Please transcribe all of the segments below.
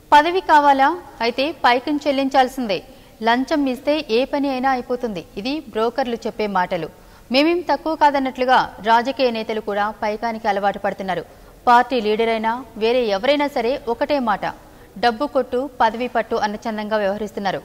పదవి కావాలా అయితే పైకం చెల్లించాల్సిందే లంచం ఇస్తే ఏ పని అయినా అయిపోతుంది ఇది బ్రోకర్లు చెప్పే మాటలు మేమేం తక్కువ కాదన్నట్లుగా రాజకీయ నేతలు కూడా పైకానికి అలవాటు పడుతున్నారు పార్టీ లీడర్ అయినా వేరే ఎవరైనా సరే ఒకటే మాట డబ్బు కొట్టు పదవి పట్టు అన్న చందంగా వ్యవహరిస్తున్నారు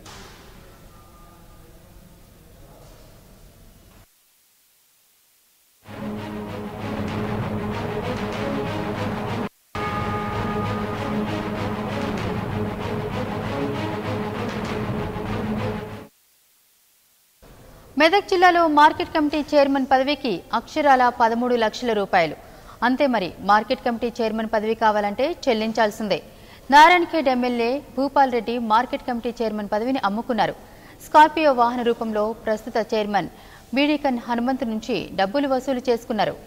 మెదక్ జిల్లాలో మార్కెట్ కమిటీ చైర్మన్ పదవికి అక్షరాల పదమూడు లక్షల రూపాయలు అంతే మరి మార్కెట్ కమిటీ చైర్మన్ పదవి కావాలంటే చెల్లించాల్సిందే Narayankhed MLA Bhupal Reddy market committee chairman పదవిని అమ్ముకున్నారు స్కార్పియో వాహన రూపంలో ప్రస్తుత చైర్మన్ బీడీకన్ హనుమంతు నుంచి డబ్బులు వసూలు చేసుకున్నారు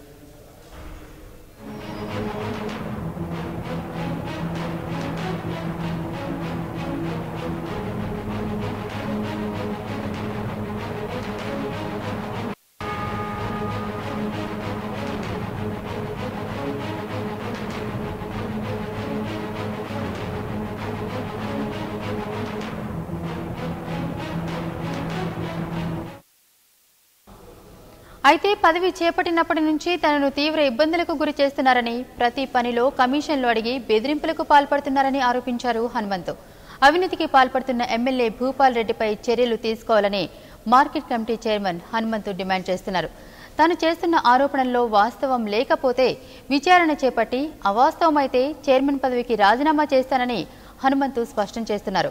అయితే పదవి చేపట్టినప్పటి నుంచి తనను తీవ్ర ఇబ్బందులకు గురి చేస్తున్నారని ప్రతి పనిలో కమిషన్లు అడిగి బెదిరింపులకు పాల్పడుతున్నారని ఆరోపించారు హనుమంతు అవినీతికి పాల్పడుతున్న ఎమ్మెల్యే భూపాల్ రెడ్డిపై చర్యలు తీసుకోవాలని market committee chairman Hanumanthu demand చేస్తున్నారు తాను చేస్తున్న ఆరోపణల్లో వాస్తవం లేకపోతే విచారణ చేపట్టి అవాస్తవమైతే చైర్మన్ పదవికి రాజీనామా చేస్తానని హనుమంతు స్పష్టం చేస్తున్నారు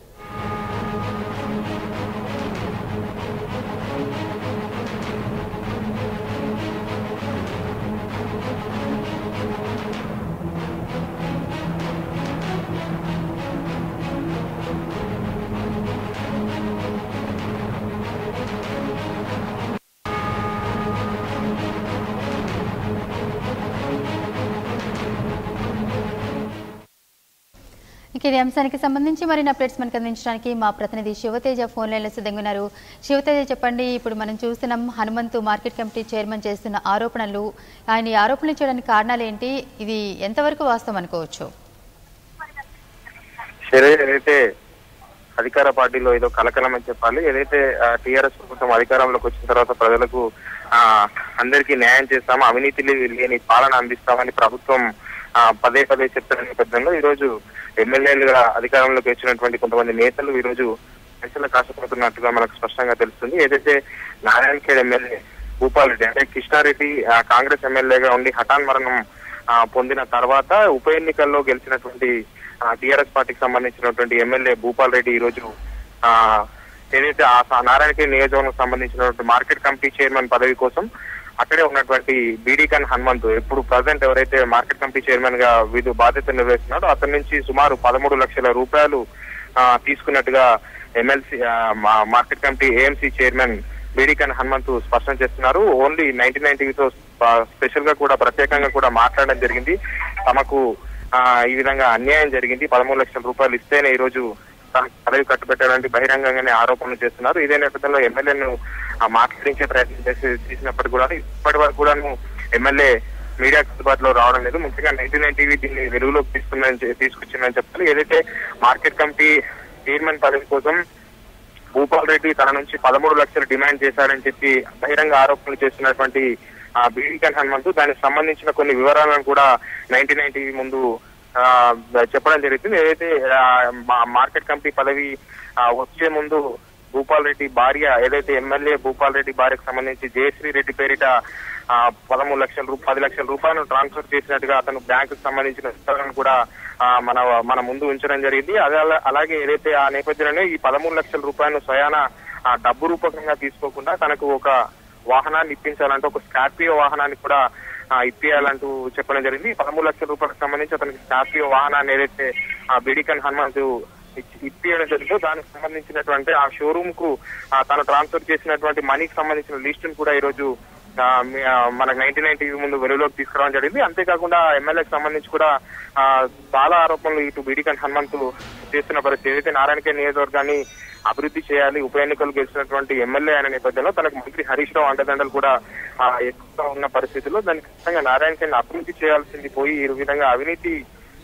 ఇక ఇది అంశానికి సంబంధించి మరిన్ని అప్డేట్స్ మనకు అందించడానికి మా ప్రతినిధి శివతేజ ఫోన్ లైన్లో సిద్ధంగా ఉన్నారు శివతేజ చెప్పండి ఇప్పుడు మనం చూస్తున్నాం హనుమంతు మార్కెట్ కమిటీ చైర్మన్ చేస్తున్న ఆరోపణలు ఆయన ఈ ఆరోపణలు చేయడానికి కారణాలు ఏంటి ఇది ఎంతవరకు వాస్తవం అనుకోవచ్చు సరే ఏదైతే అధికార పార్టీలో ఏదో కలకలం అని చెప్పాలి ఏదైతే టిఆర్ఎస్ ప్రభుత్వం అధికారంలోకి వచ్చిన తర్వాత ప్రజలకు ఆ అందరికీ న్యాయం చేస్తాము అవినీతి లే- లేని పాలన అందిస్తామని ప్రభుత్వం ఆ, పదే పదే చెప్తున్న నేపథ్యంలో ఈ రోజు ఎమ్మెల్యేలుగా అధికారంలోకి వచ్చినటువంటి కొంతమంది నేతలు ఈ రోజు పైసలు కాసుకుంటున్నట్టుగా మనకు స్పష్టంగా తెలుస్తుంది ఏదైతే నారాయణ ఖేడ్ ఎమ్మెల్యే భూపాల్ రెడ్డి అంటే కృష్ణారెడ్డి ఆ, కాంగ్రెస్ ఎమ్మెల్యేగా ఉండి హఠాన్ మరణం ఆ, పొందిన తర్వాత ఉప ఎన్నికల్లో గెలిచినటువంటి టిఆర్ఎస్ పార్టీకి సంబంధించినటువంటి ఎమ్మెల్యే భూపాల్ రెడ్డి ఈ రోజు ఆ ఏదైతే ఆ స- నారాయణఖేడ్ నియోజకవర్గం సంబంధించినటువంటి మార్కెట్ కమిటీ చైర్మన్ పదవి కోసం అక్కడే ఉన్నటువంటి బీడీకన్ హనుమంతు ఇప్పుడు ప్రజెంట్ ఎవరైతే మార్కెట్ కమిటీ చైర్మన్ గా విధు బాధ్యత నిర్వహిస్తున్నాడో అతని నుంచి సుమారు పదమూడు లక్షల రూపాయలు ఆ, తీసుకున్నట్టుగా MLC market committee AMC chairman బీడీకన్ హనుమంతు స్పష్టం చేస్తున్నారు ఓన్లీ నైన్టీ నైన్ టీవీతో స్పెషల్ గా కూడా ప్రత్యేకంగా కూడా మాట్లాడడం జరిగింది తమకు ఆ, ఈ విధంగా అన్యాయం జరిగింది పదమూడు లక్షల రూపాయలు ఇస్తేనే ఈ రోజు తనకు పదవి కట్టుబెట్టడానికి బహిరంగంగానే ఆరోపణలు చేస్తున్నారు ఇదే నేపథ్యంలో ఎమ్మెల్యేను మాట్లాడించే ప్రయత్నం చేసి చేసినప్పటికీ కూడా ఇప్పటి వరకు కూడాను ఎమ్మెల్యే మీడియాకు అందుబాటులో రావడం లేదు ముఖ్యంగా నైన్టీ నైన్ టీవీ దీన్ని వెలుగులోకి తీసుకుందని చె- తీసుకొచ్చిందని చెప్పాలి ఏదైతే మార్కెట్ కమిటీ చైర్మన్ పదవి కోసం భూపాల్ రెడ్డి తన నుంచి పదమూడు లక్షలు డిమాండ్ చేశారని చెప్పి బహిరంగ ఆరోపణలు చేస్తున్నటువంటి ఆ బీడీకన్ హనుమంతు దానికి సంబంధించిన కొన్ని వివరాలను కూడా నైన్టీ నైన్ టీవీ ముందు ఆ, చెప్పడం జరుగుతుంది ఏదైతే ఆ, మా- మార్కెట్ కమిటీ పదవి ఆ, వచ్చే ముందు భూపాల్ రెడ్డి భార్య ఏదైతే ఎమ్మెల్యే భూపాల్ రెడ్డి భార్యకు సంబంధించి జయశ్రీ రెడ్డి పేరిట ఆ, పదమూడు లక్షల రూ- పది లక్షల రూపాయలను ట్రాన్స్ఫర్ చేసినట్టుగా అతను బ్యాంకు సంబంధించిన వివరాలను కూడా ఆ, మన మన ముందు ఉంచడం జరిగింది అదే అలా- అలాగే ఏదైతే ఆ నేపథ్యంలోనే ఈ పదమూడు లక్షల రూపాయలను స్వయాన ఆ, డబ్బు రూపకంగా తీసుకోకుండా తనకు ఒక వాహనాన్ని ఇప్పించాలంటే ఒక స్కార్పియో వాహనాన్ని కూడా ఆ, ఇప్పియాలంటూ చెప్పడం జరిగింది ఈ పదమూడు లక్షల రూపాయలకు సంబంధించి అతనికి స్కార్పియో వాహనాన్ని ఏదైతే ఆ, బీడికన్ హనుమంతు ఇచ్చి- ఇప్పియడం జరిగిందో దానికి సంబంధించినటువంటి ఆ షోరూమ్ కు ఆ, తను ట్రాన్స్ఫర్ చేసినటువంటి మనీకి సంబంధించిన లిస్టును కూడా ఈ రోజు ఆ, మీ- ఆ, మనకు నైన్టీ నైన్ టీవీ ముందు వెలుగులోకి తీసుకురావడం జరిగింది అంతేకాకుండా ఎమ్మెల్యేకి సంబంధించి కూడా ఆ, చాలా ఆరోపణలు ఇటు బీడికన్ హనుమంతు చేస్తున్న పరిస్థితి ఏదైతే నారాయణకే నియోజకవర్గాన్ని అభివృద్ధి చేయాలి ఉప ఎన్నికలు గెలిచినటువంటి ఎమ్మెల్యే అనే నేపథ్యంలో తనకు మంత్రి హరీష్ రావు అండదండలు కూడా ఆ, ఎక్కువగా ఉన్న పరిస్థితుల్లో దానికి ఖచ్చితంగా నారాయణ ఖేడ్ అభివృద్ధి చేయాల్సింది పోయి ఈ విధంగా అవినీతి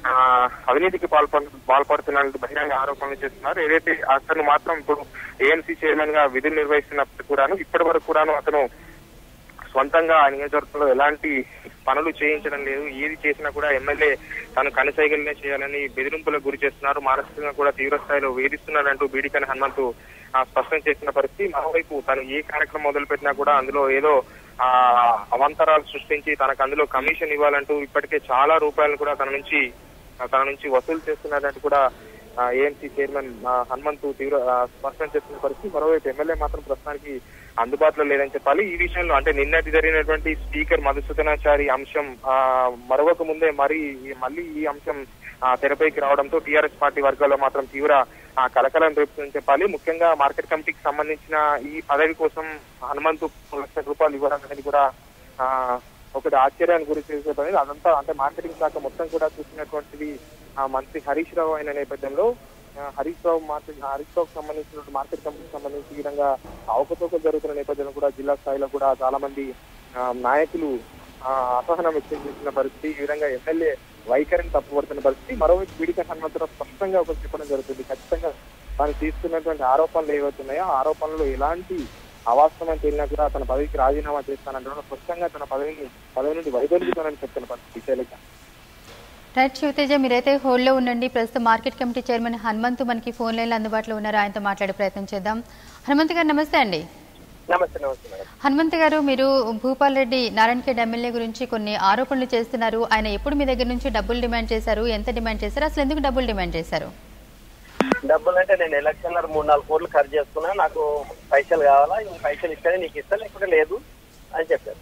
ఆ, అవినీతికి పాల్పడు పాల్పడుతున్నట్టు బహిరంగ ఆరోపణలు చేస్తున్నారు ఏదైతే అతను మాత్రం ఇప్పుడు ఏఎంసీ చైర్మన్ గా విధులు నిర్వహిస్తున్నప్పుడు కూడాను ఇప్పటి వరకు కూడాను అతను సొంతంగా ఆ నియోజకవర్గంలో ఎలాంటి పనులు చేయించడం లేదు ఏది చేసినా కూడా ఎమ్మెల్యే తను కనసైగలనే చేయాలని బెదిరింపులకు గురి చేస్తున్నారు మానసికంగా కూడా తీవ్ర స్థాయిలో వేధిస్తున్నారంటూ బీడికని హనుమంతు ఆ, స్పష్టం చేసిన పరిస్థితి మరోవైపు తను ఏ కార్యక్రమం మొదలు పెట్టినా కూడా అందులో ఏదో ఆ అవంతరాలు సృష్టించి తనకు అందులో కమిషన్ ఇవ్వాలంటూ ఇప్పటికే చాలా రూపాయలను కూడా తన నుంచి ఆ, తన నుంచి వసూలు చేస్తున్నారంటూ కూడా ఏఎంసీ చైర్మన్ ఆ, హనుమంతు తీవ్ర ఆ, స్పష్టం చేస్తున్న పరిస్థితి మరోవైపు ఎమ్మెల్యే మాత్రం ప్రస్తుతానికి అందుబాటులో లేదని చెప్పాలి ఈ విషయంలో అంటే నిన్నటి జరిగినటువంటి స్పీకర్ మధుసూదనాచారి అంశం ఆ, మరొక ముందే మరి ఈ- మళ్ళీ ఈ అంశం ఆ, తెరపైకి రావడంతో టీఆర్ఎస్ పార్టీ వర్గాల్లో మాత్రం తీవ్ర ఆ, కలకలం రేపుతుందని చెప్పాలి ముఖ్యంగా మార్కెట్ కమిటీకి సంబంధించిన ఈ పదవి కోసం హనుమంతు లక్ష రూపాయలు ఇవ్వడం అనేది కూడా ఆ, ఒకటి ఆశ్చర్యానికి గురి చేసే పని అదంతా అంటే మార్కెటింగ్ శాఖ మొత్తం కూడా చూసినటువంటిది ఆ మంత్రి హరీష్ రావు అయిన నేపథ్యంలో ఆ, హరీష్ రావు మార్కెట్ హరీష్ రావుకు సంబంధించినటువంటి మార్కెట్ కమిటీకి సంబంధించి ఈ విధంగా అవకతవకలు జరుగుతున్న నేపథ్యంలో కూడా జిల్లా స్థాయిలో కూడా చాలా మంది ఆ, నాయకులు ఆ, అసహనం వ్యక్తం చేసిన పరిస్థితి ఈ విధంగా ఎమ్మెల్యే వైఖరిని తప్పుపడుతున్న పరిస్థితి మరోవైపు పీడిక హనుమంతరావు స్పష్టంగా ఒకటి చెప్పడం జరుగుతుంది ఖచ్చితంగా తాను తీసుకున్నటువంటి ఆరోపణలు ఏవైతున్నాయో ఆ ఆరోపణలు ఎలాంటి అవాస్తవం తేలినా కూడా తన పదవికి రాజీనామా చేస్తానంటున్నాడు స్పష్టంగా తన పదవిని పదవి నుండి వైదొలుగుతానని చెప్తున్న పరిస్థితి శైలజ రైట్ శివతేజ మీరైతే హోల్డ్లో ఉండండి ప్రస్తుతం మార్కెట్ కమిటీ చైర్మన్ హనుమంతు మనకి ఫోన్ లైన్లో అందుబాటులో ఉన్నారు ఆయనతో మాట్లాడే ప్రయత్నం చేద్దాం హనుమంత్ గారు నమస్తే అండి నమస్తే నమస్తే మేడం హనుమంత్ గారు మీరు భూపాల్ రెడ్డి నారాయణఖేడ్ ఎమ్మెల్యే గురించి కొన్ని ఆరోపణలు చేస్తున్నారు ఆయన ఎప్పుడు మీ దగ్గర నుంచి డబ్బులు డిమాండ్ చేశారు ఎంత డిమాండ్ చేశారు అసలు ఎందుకు డబ్బులు డిమాండ్ చేశారు డబ్బులు అంటే నేను ఎలక్షన్ మూడు నాలుగు కోట్లు ఖర్చు చేసుకున్నా నాకు పైసలు కావాలా ఈ పైసలు ఇస్తేనే నీకు ఇస్తా లేకపోతే లేదు అని చెప్పారు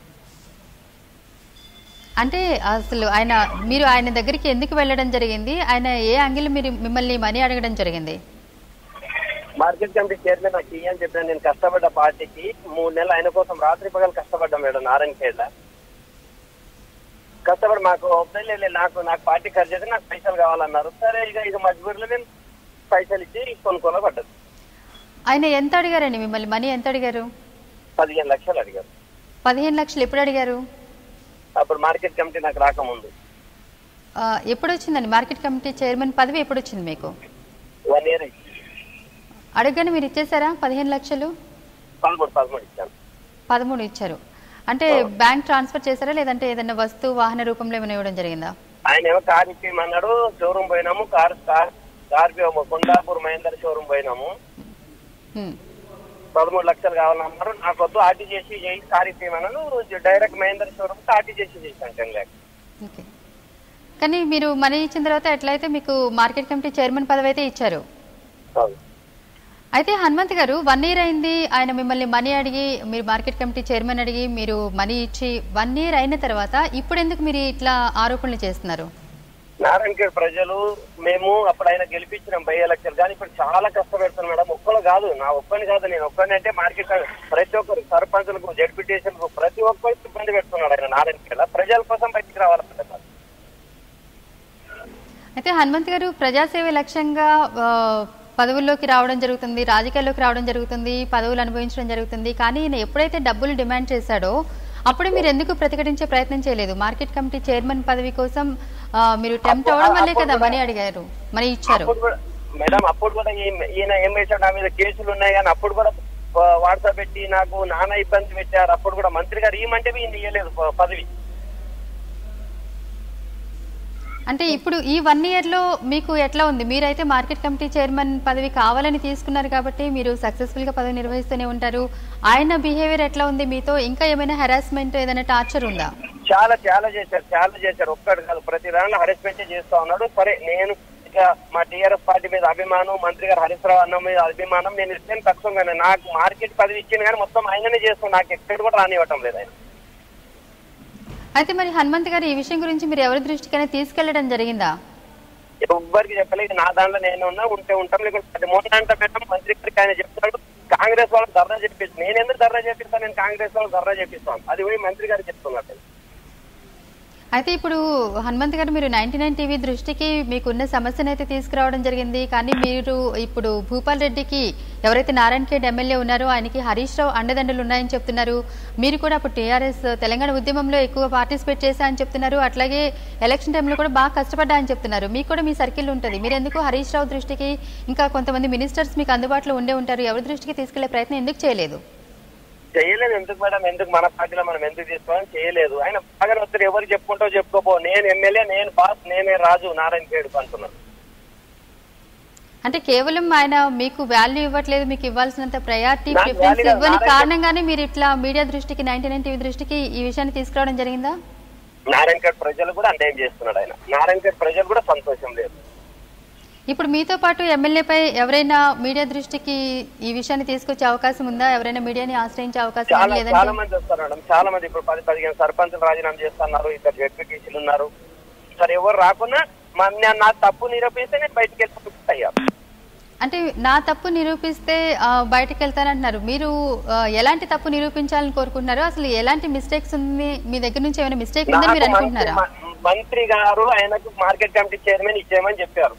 అంటే అసలు ఆయన మీరు ఆయన దగ్గరికి ఎందుకు వెళ్ళడం జరిగింది ఆయన ఏ యాంగిల్ మీరు మిమ్మల్ని మనీ అడగడం జరిగింది మార్కెట్ కమిటీ చైర్మన్ నాకు ఇయ్యి అని చెప్పాను నేను కష్టపడ్డ పార్టీకి మూడు నెలలు ఆయన కోసం రాత్రి పగలు కష్టపడ్డా మేడం నారాయణ ఖేడ్ల కష్టపడి మాకు "వద్దులే, లే, నాకు నాకు పార్టీ ఖర్చు చేస్తే నాకు పైసలు కావాలన్నారు సరే ఇక ఇక మజ్బూర్లో నేను పైసలు ఇచ్చి కొనుక్కోలో పడ్డది ఆయన ఎంత అడిగారండి మిమ్మల్ని మనీ ఎంత అడిగారు పదిహేను లక్షలు అడిగారు పదిహేను లక్షలు ఎప్పుడు అడిగారు అప్పుడు మార్కెట్ కమిటీ నాకు రాకముందు ఆ, ఎప్పుడు వచ్చిందండి మార్కెట్ కమిటీ చైర్మన్ పదవి ఎప్పుడు వచ్చింది మీకు వన్ ఇయర్ అయింది అడగగానే మీరు ఇచ్చేసారా పదిహేను లక్షలు పదమూడు పదమూడు ఇచ్చాను పదమూడు ఇచ్చారు అంటే బ్యాంక్ ట్రాన్స్ఫర్ చేశారా లేదంటే ఏదైనా వస్తువు వాహన రూపంలో ఏమైనా ఇవ్వడం జరిగిందా ఆయన ఏమో కార్ ఇచ్చేయమన్నాడు షోరూమ్ పోయినాము car car Scorpio Kondapur Mahindra showroom పోయినాము హ్మ్. పదమూడు లక్షలు కావాలన్నారు నాకు వద్దు ఆర్టీ చేసి చేయి కార్ ఇచ్చేయమన్నాను డైరెక్ట్ మహేందర్ షోరూమ్ ఆర్టీ చేసి చేశాను టెన్ ల్యాక్ ఓకే కానీ మీరు మనీ ఇచ్చిన తర్వాత ఎట్లయితే మీకు మార్కెట్ కమిటీ చైర్మన్ పదవి అయితే ఇచ్చారు అయితే హనుమంత్ గారు వన్ ఇయర్ అయింది ఆయన మిమ్మల్ని మనీ అడిగి మీరు మార్కెట్ కమిటీ చైర్మన్ అడిగి మీరు మనీ ఇచ్చి వన్ ఇయర్ అయిన తర్వాత ఇప్పుడు ఎందుకు మీరు ఇట్లా ఆరోపణలు చేస్తున్నారు నారాయణఖేడ్ ప్రజలు మేము అప్పుడు ఆయన గెలిపించినాం బై ఎలక్షన్ కానీ ఇప్పుడు చాలా కష్టపెడుతున్నాం మేడం ఒక్కరు కాదు నా ఒక్కని కాదు నేను ఒక్కని అంటే మార్కెట్ ప్రతి ఒక్కరు సర్పంచులకు జడ్పీటీసీలకు ప్రతి ఒక్కరికి ఇబ్బంది పెడుతున్నాడు ఆయన నారాయణఖేడ్ ప్రజల కోసం బయటికి రావాలంటే అయితే హనుమంత్ గారు ప్రజాసేవ లక్ష్యంగా ఆ, పదవుల్లోకి రావడం జరుగుతుంది రాజకీయాల్లోకి రావడం జరుగుతుంది పదవులు అనుభవించడం జరుగుతుంది కానీ ఈయన ఎప్పుడైతే డబ్బులు డిమాండ్ చేశాడో అప్పుడు మీరు ఎందుకు ప్రతిఘటించే ప్రయత్నం చేయలేదు మార్కెట్ కమిటీ చైర్మన్ పదవి కోసం ఆ, మీరు టెంప్ట్ అవడం వల్లే కదా మనీ అడిగారు మనీ ఇచ్చారు అప్పుడు కూడా మేడం అప్పుడు కూడా ఈయన- ఈయన ఏం చేశాడు నా మీద కేసులు ఉన్నాయి కానీ అప్పుడు కూడా వాట్సాప్ పెట్టి నాకు నానా ఇబ్బంది పెట్టారు అప్పుడు కూడా మంత్రి గారు ఈమంటే ఈయన ఇయ్యలేదు ప- పదవి అంటే ఇప్పుడు ఈ వన్ ఇయర్ లో మీకు ఎట్లా ఉంది మీరైతే మార్కెట్ కమిటీ చైర్మన్ పదవి కావాలని తీసుకున్నారు కాబట్టి మీరు సక్సెస్ఫుల్ గా పదవి నిర్వహిస్తూనే ఉంటారు ఆయన బిహేవియర్ ఎట్లా ఉంది మీతో ఇంకా ఏమైనా హెరాస్మెంట్ ఏదైనా టార్చర్ ఉందా చాలా చాలా చేశారు చాలా చేశారు ఒక్కడు కాదు ప్రతి దాంట్లో హరెస్మెంట్ చేస్తా ఉన్నాడు సరే నేను ఇక మా టీఆర్ఎస్ పార్టీ మీద అభిమానం మంత్రి గారు హరీష్ రావు అన్న మీద అభిమానం నేను ఇస్తాను తక్కువగానే నాకు మార్కెట్ పదవి ఇచ్చింది కానీ మొత్తం ఆయననే చేస్తాను నాకు ఎక్కడ కూడా రానివ్వటం లేదు ఆయన అయితే మరి హనుమంత్ గారు ఈ విషయం గురించి మీరు ఎవరి దృష్టికైనా తీసుకెళ్లడం జరిగిందా ఎవ్వరికి చెప్పలేదు నా దాంట్లో నేను ఉన్నా ఉంటే ఉంటాం లేకుంటే మొన్న అంటే పెట్టాం మంత్రి గారికి ఆయన చెప్తాడు కాంగ్రెస్ వాళ్ళకి ధర్నా చెప్పిస్తాను నేను ఎందుకు ధర్నా చేపిస్తాను నేను కాంగ్రెస్ వాళ్ళకి ధర్నా చేపిస్తాను అది పోయి మంత్రి గారు చెప్తున్నట్టు అయితే ఇప్పుడు హనుమంత్ గారు మీరు నైన్టీ నైన్ టీవీ దృష్టికి మీకున్న సమస్యను అయితే తీసుకురావడం జరిగింది కానీ మీరు ఇప్పుడు భూపాల్ రెడ్డికి ఎవరైతే నారాయణ ఖేడ్ ఎమ్మెల్యే ఉన్నారో ఆయనకి హరీష్ రావు అండదండలు ఉన్నాయని చెప్తున్నారు మీరు కూడా అప్పుడు టీఆర్ఎస్ తెలంగాణ ఉద్యమంలో ఎక్కువ పార్టిసిపేట్ చేశా అని చెప్తున్నారు అట్లాగే ఎలక్షన్ టైంలో కూడా బాగా కష్టపడ్డా అని చెప్తున్నారు మీకు కూడా మీ సర్కిల్ ఉంటుంది మీరు ఎందుకు హరీష్ రావు దృష్టికి ఇంకా కొంతమంది మినిస్టర్స్ మీకు అందుబాటులో ఉండే ఉంటారు ఎవరి దృష్టికి తీసుకెళ్లే ప్రయత్నం ఎందుకు చేయలేదు చేయలేదు ఎందుకు మేడం ఎందుకు మన పార్టీలో మనం ఎందుకు తీసుకోవాలని చేయలేదు ఆయన బాగా వస్తారు ఎవరు చెప్పుకుంటావు చెప్పుకోపో నేను ఎమ్మెల్యే నేను బాస్ నేనే రాజు నారాయణ ఖేడ్ అంటున్నాను అంటే కేవలం ఆయన మీకు వాల్యూ ఇవ్వట్లేదు మీకు ఇవ్వాల్సినంత ప్రయారిటీ నాకు ప్రిఫరెన్స్ value ఇవ్వని నారాయణ- కారణంగానే మీరు ఇట్లా మీడియా దృష్టికి నైన్టీ నైన్ టీవీ దృష్టికి ఈ విషయాన్ని తీసుకురావడం జరిగిందా నారాయణ ఖేడ్ ప్రజలు కూడా అన్యాయం చేస్తున్నాడు ఆయన నారాయణ ఖేడ్ ప్రజలు కూడా సంతోషం లేదు ఇప్పుడు మీతో పాటు ఎమ్మెల్యేపై ఎవరైనా మీడియా దృష్టికి ఈ విషయాన్ని తీసుకొచ్చే అవకాశం ఉందా ఎవరైనా మీడియాని ఆశ్రయించే అవకాశం ఉందా? చాలా చాలా లేదంటే మంది వస్తారు మేడం చాలా మంది ఇప్పుడు పది పదిహేను సర్పంచులు రాజీనామా చేస్తున్నారు ఇద్దరు జడ్పీటీసీలు ఉన్నారు సరే ఎవరు రాకున్నా మా- నా- నా తప్పు నిరూపిస్తే నేను బయటికి వెళ్ళిపోతాయ్యా అంటే నా తప్పు నిరూపిస్తే ఆ, బయటకు వెళ్తానంటున్నారు మీరు ఆ, ఎలాంటి తప్పు నిరూపించాలని కోరుకుంటున్నారు అసలు ఎలాంటి మిస్టేక్స్ ఉంది మీ దగ్గర నుంచి ఏమైనా మిస్టేక్ ఉందని మీరు నాకు మంత్రి అనుకుంటున్నారా మ- మంత్రి గారు ఆయనకు మార్కెట్ కమిటీ చైర్మన్ ఇచ్చేయమని చెప్పారు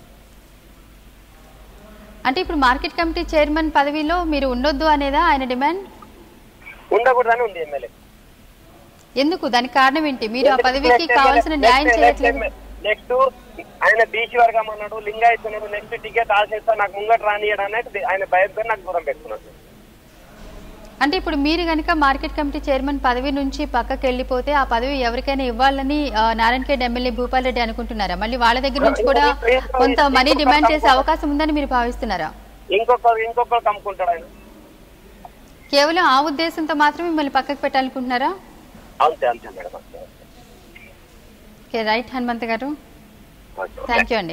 అంటే ఇప్పుడు మార్కెట్ కమిటీ చైర్మన్ పదవిలో మీరు ఉండొద్దు అనేదా ఆయన డిమాండ్ ఉండకూడదని ఉంది ఎమ్మెల్యే ఎందుకు దానికి కారణం ఏంటి మీరు ఆ పదవికి కావాల్సిన న్యాయం చేయట్లేదు నెక్స్ట్ ఆయన బీసీ వర్గం అన్నాడు లింగాయత్ అన్నాడు నెక్స్ట్ టికెట్ ఆశిస్తా నాకు ముంగట రానియడం అనేది ఆయన భయంతో నాకు దూరం పెట్టుకున్నాడు అంటే ఇప్పుడు మీరు కనుక మార్కెట్ కమిటీ చైర్మన్ పదవి నుంచి పక్కకి వెళ్ళిపోతే ఆ పదవి ఎవరికైనా ఇవ్వాలని ఆ, నారాయణ ఖేడ్ ఎమ్మెల్యే భూపాల్ రెడ్డి అనుకుంటున్నారా మళ్ళీ వాళ్ళ దగ్గర నుంచి కూడా కొంత మనీ డిమాండ్ చేసే అవకాశం ఉందని మీరు భావిస్తున్నారా ఇంకొకరు ఇంకొకరు కమ్ముకుంటాడు ఆయన కేవలం ఆ ఉద్దేశంతో మాత్రమే మిమ్మల్ని పక్కకు పెట్టాలనుకుంటున్నారా అంతే అంతే మేడం అంతే ఓకే రైట్ హనుమంత్ గారు ఓకే. థ్యాంక్ యూ అండి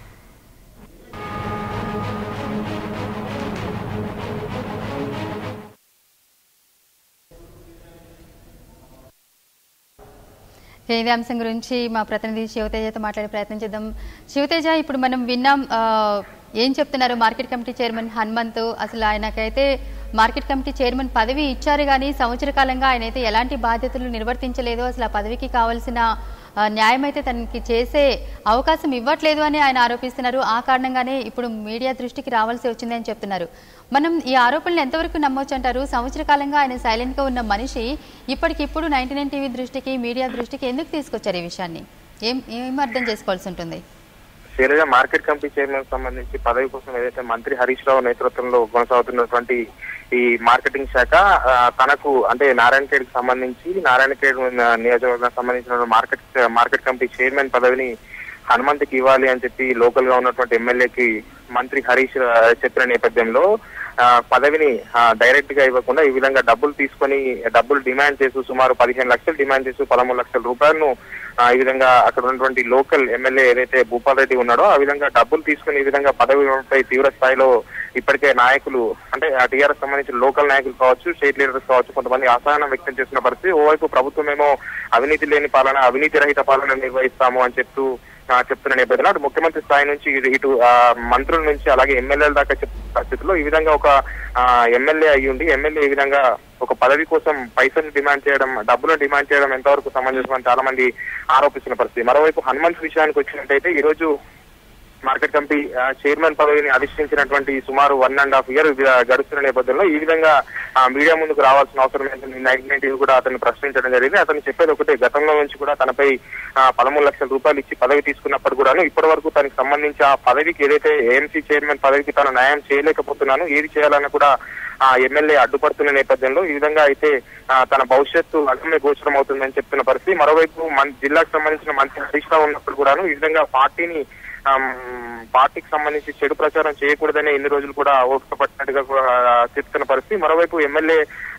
ఇదే అంశం గురించి మా ప్రతినిధి శివతేజతో మాట్లాడే ప్రయత్నం చేద్దాం శివతేజ ఇప్పుడు మనం విన్నాం ఆ, ఏం చెప్తున్నారు మార్కెట్ కమిటీ చైర్మన్ హనుమంత్ అసలు ఆయనకైతే మార్కెట్ కమిటీ చైర్మన్ పదవి ఇచ్చారు కానీ సంవత్సర కాలంగా ఆయన అయితే ఎలాంటి బాధ్యతలు నిర్వర్తించలేదు అసలు ఆ పదవికి కావాల్సిన ఆ, న్యాయం అయితే తనకి చేసే అవకాశం ఇవ్వట్లేదు అని ఆయన ఆరోపిస్తున్నారు ఆ కారణంగానే ఇప్పుడు మీడియా దృష్టికి రావాల్సి వచ్చింది అని చెప్తున్నారు మనం ఈ ఆరోపణలు ఎంతవరకు నమ్మొచ్చు అంటారు సంవత్సర కాలంగా ఆయన సైలెంట్ గా ఉన్న మనిషి ఇప్పటికిప్పుడు నైన్టీ నైన్ టీవీ దృష్టికి మీడియా దృష్టికి ఎందుకు తీసుకొచ్చారు ఈ విషయాన్ని ఏం ఏం అర్థం చేసుకోవాల్సి ఉంటుంది శైలజ మార్కెట్ కమిటీ చైర్మన్ సంబంధించి పదవి కోసం ఏదైతే మంత్రి హరీష్ రావు నేతృత్వంలో కొనసాగుతున్నటువంటి ఈ మార్కెటింగ్ శాఖ ఆ, తనకు అంటే నారాయణ ఖేడ్ కి సంబంధించి నారాయణ ఖేడ్ నియోజకవర్గానికి సంబంధించిన మార్కెట్ మార్కెట్ కమిటీ చైర్మన్ పదవిని హనుమంత్కి ఇవ్వాలి అని చెప్పి లోకల్ గా ఉన్నటువంటి ఎమ్మెల్యేకి మంత్రి హరీష్ ఆ, చెప్పిన నేపథ్యంలో ఆ, పదవిని డైరెక్ట్ గా ఇవ్వకుండా ఈ విధంగా డబ్బులు తీసుకొని డబ్బులు డిమాండ్ చేస్తూ సుమారు పదిహేను లక్షలు డిమాండ్ చేస్తూ పదమూడు లక్షల రూపాయలను ఆ, ఈ విధంగా అక్కడ ఉన్నటువంటి లోకల్ ఎమ్మెల్యే ఏదైతే భూపాల్ రెడ్డి ఉన్నాడో ఆ విధంగా డబ్బులు తీసుకుని ఈ విధంగా పదవిపై తీవ్ర స్థాయిలో ఇప్పటికే నాయకులు అంటే టీఆర్ఎస్ సంబంధించిన లోకల్ నాయకులు కావచ్చు స్టేట్ లీడర్స్ కావచ్చు కొంతమంది అసహనం వ్యక్తం చేస్తున్న పరిస్థితి ఓవైపు ప్రభుత్వం ఏమో అవినీతి లేని పాలన అవినీతి రహిత పాలన నిర్వహిస్తాము అని చెప్తూ ఆ, చెప్తున్న నేపథ్యంలో అటు ముఖ్యమంత్రి స్థాయి నుంచి ఇటు ఇటు ఆ, మంత్రుల నుంచి అలాగే ఎమ్మెల్యేల దాకా చెప్తున్న పరిస్థితుల్లో ఈ విధంగా ఒక ఎమ్మెల్యే అయ్యి ఉండి ఎమ్మెల్యే ఈ విధంగా ఒక పదవి కోసం పైసలు డిమాండ్ చేయడం డబ్బులు డిమాండ్ చేయడం ఎంతవరకు సమంజసం అని చాలా మంది ఆరోపిస్తున్న పరిస్థితి మరోవైపు హనుమంత్ విషయానికి వచ్చినట్టయితే ఈ రోజు మార్కెట్ కమిటీ ఆ, చైర్మన్ పదవిని అధిష్ఠించినటువంటి సుమారు వన్ అండ్ హాఫ్ ఇయర్ గడుస్తున్న నేపథ్యంలో ఈ విధంగా ఆ, మీడియా ముందుకు రావాల్సిన అవసరం ఏంటని నైట్ నైట్ కూడా అతను ప్రశ్నించడం జరిగింది అతను చెప్పేది ఒకటే గతంలో నుంచి కూడా తనపై ఆ, పదమూడు లక్షల రూపాయలు ఇచ్చి పదవి తీసుకున్నప్పుడు కూడాను ఇప్పటి వరకు తనకి సంబంధించి ఆ పదవికి ఏదైతే ఏఎంసీ చైర్మన్ పదవికి తను న్యాయం చేయలేకపోతున్నాను ఏది చేయాలని కూడా ఆ ఎమ్మెల్యే అడ్డుపడుతున్న నేపథ్యంలో ఈ విధంగా అయితే ఆ, తన భవిష్యత్తు అగమ్య గోచరం అవుతుందని చెప్తున్న పరిస్థితి మరోవైపు మన జిల్లాకు సంబంధించిన మంత్రి హరీష్ రావు ఉన్నప్పుడు కూడాను ఈ విధంగా పార్టీని ఆమ్, పార్టీకి సంబంధించి చెడు ప్రచారం చేయకూడదనే ఎన్ని రోజులు కూడా ఓపిక పట్టినట్టుగా కూడా చెప్తున్న పరిస్థితి మరోవైపు ఎమ్మెల్యే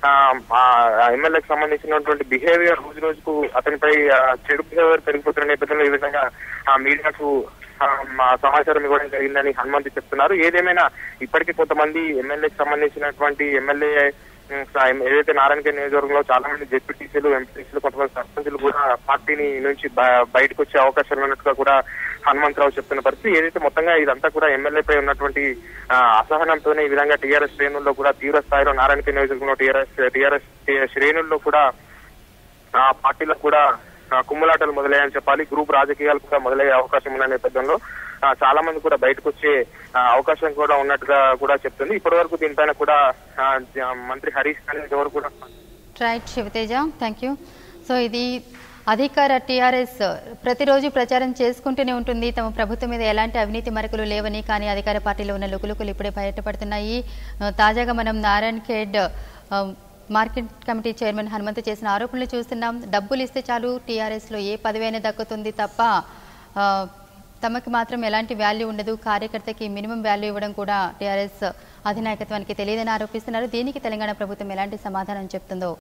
ఎమ్మెల్యేకి సంబంధించినటువంటి బిహేవియర్ రోజు రోజుకు అతనిపై ఆ, చెడు బిహేవియర్ పెరిగిపోతున్న నేపథ్యంలో ఈ విధంగా ఆ మీడియాకు ఆ, మా సమాచారం ఇవ్వడం జరిగిందని హనుమంత్ చెప్తున్నారు ఏదేమైనా ఇప్పటికీ కొంతమంది ఎమ్మెల్యేకి సంబంధించినటువంటి ఎమ్మెల్యే ఉమ్, స- ఏదైతే నారాయణ నియోజకవర్గంలో చాలా మంది జెడ్పీటీసీలు ఎంపీటీసీలు కొంతమంది సర్పంచులు కూడా పార్టీని నుంచి బ- బయటకు వచ్చే అవకాశాలు ఉన్నట్టుగా కూడా హనుమంతరావు చెప్తున్న పరిస్థితి ఏదైతే మొత్తంగా ఇదంతా కూడా ఎమ్మెల్యేపై ఉన్నటువంటి ఆ, అసహనంతోనే ఈ విధంగా టీఆర్ఎస్ శ్రేణుల్లో కూడా తీవ్ర స్థాయిలో నారాయణ నియోజకవర్గంలో టీఆర్ఎస్ టీఆర్ఎస్ శ్రేణుల్లో కూడా ఆ పార్టీలకు కూడా ఆ, కుమ్ములాటలు మొదలయ్యాయని చెప్పాలి గ్రూప్ రాజకీయాలు కూడా మొదలయ్యే అవకాశం ఉన్న నేపథ్యంలో ఆ, చాలా మంది కూడా బయటకు వచ్చే ఆ, అవకాశం కూడా ఉన్నట్టుగా కూడా చెప్తుంది ఇప్పటి వరకు దీనిపైన కూడా ఆ, జ- మంత్రి హరీష్ కానీ ఎవరు కూడా right Shivateja thank you so ఇది అధికార టీఆర్ఎస్ ప్రతిరోజు ప్రచారం చేసుకుంటూనే ఉంటుంది తమ ప్రభుత్వం మీద ఎలాంటి అవినీతి మరకలు లేవని కానీ అధికార పార్టీలో ఉన్న లుకులుకులు ఇప్పుడే బయటపడుతున్నాయి ఆ, తాజాగా మనం నారాయణ్ ఖేడ్ ఆ, మార్కెట్ కమిటీ చైర్మన్ హనుమంత్ చేసిన ఆరోపణలు చూస్తున్నాం డబ్బులు ఇస్తే చాలు టీఆర్ఎస్లో ఏ పదవి అయినా దక్కుతుంది తప్ప ఆ, తమకి మాత్రం ఎలాంటి వాల్యూ ఉండదు కార్యకర్తకి మినిమం వాల్యూ ఇవ్వడం కూడా టీఆర్ఎస్ అధినాయకత్వానికి తెలియదని ఆరోపిస్తున్నారు దీనికి తెలంగాణ ప్రభుత్వం ఎలాంటి సమాధానం చెప్తుందో